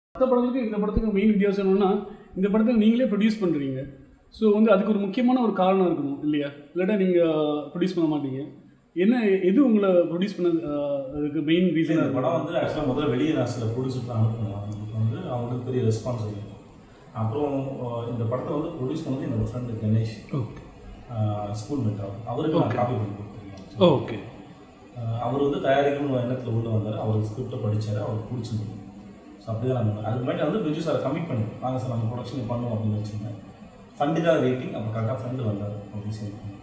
மற்ற படங்களுக்கு இந்த படத்துக்கு மெயின் வித்தியாசம் என்னன்னா இந்த படத்தை நீங்களே ப்ரொடியூஸ் பண்ணுறீங்க ஸோ வந்து அதுக்கு ஒரு முக்கியமான ஒரு காரணம் இருக்கணும் இல்லையா இல்லாட்டா நீங்கள் ப்ரொடியூஸ் பண்ண மாட்டீங்க என்ன எது உங்களை ப்ரொடியூஸ் பண்ண ஆஹ், அதுக்கு மெயின் இல்லை, ரீசன் இந்த படம் வந்து ஆக்சுவலாக முதல்ல வெளியே நான் சில ப்ரொடியூசர் அனுப்புனேன் அவங்களுக்கு வந்து அவங்களுக்கு பெரிய ரெஸ்பான்ஸ் இல்லை அப்புறம் அஹ், இந்த படத்தை வந்து ப்ரொடியூஸ் பண்ணது என்னோட friend Ganesh okay school mate அவர் அவருக்கு நான் காப்பி பண்ணி கொடுத்துருக்கேன் ஓகே அஹ், அவர் வந்து தயாரிக்கணும் எண்ணத்தில் உள்ள வந்தார் அவர் ஸ்கிரிப்டை படிச்சாரு அவருக்கு பிடிச்சிருந்தது ஸோ அப்படி தான் நான் அதுக்கு முன்னாடி வந்து பிஜு சார் கமிட் பண்ணி வாங்க சார் நம்ம ப்ரொடக்ஷன் பண்ணுவோம் அப்படின்னு வச்சுருந்தேன் ஃபண்டுக்காக வெயிட்டிங் அப்போ கரெக்டாக ஃபண்டு வந்தார் அப்படின்னு சொல்லி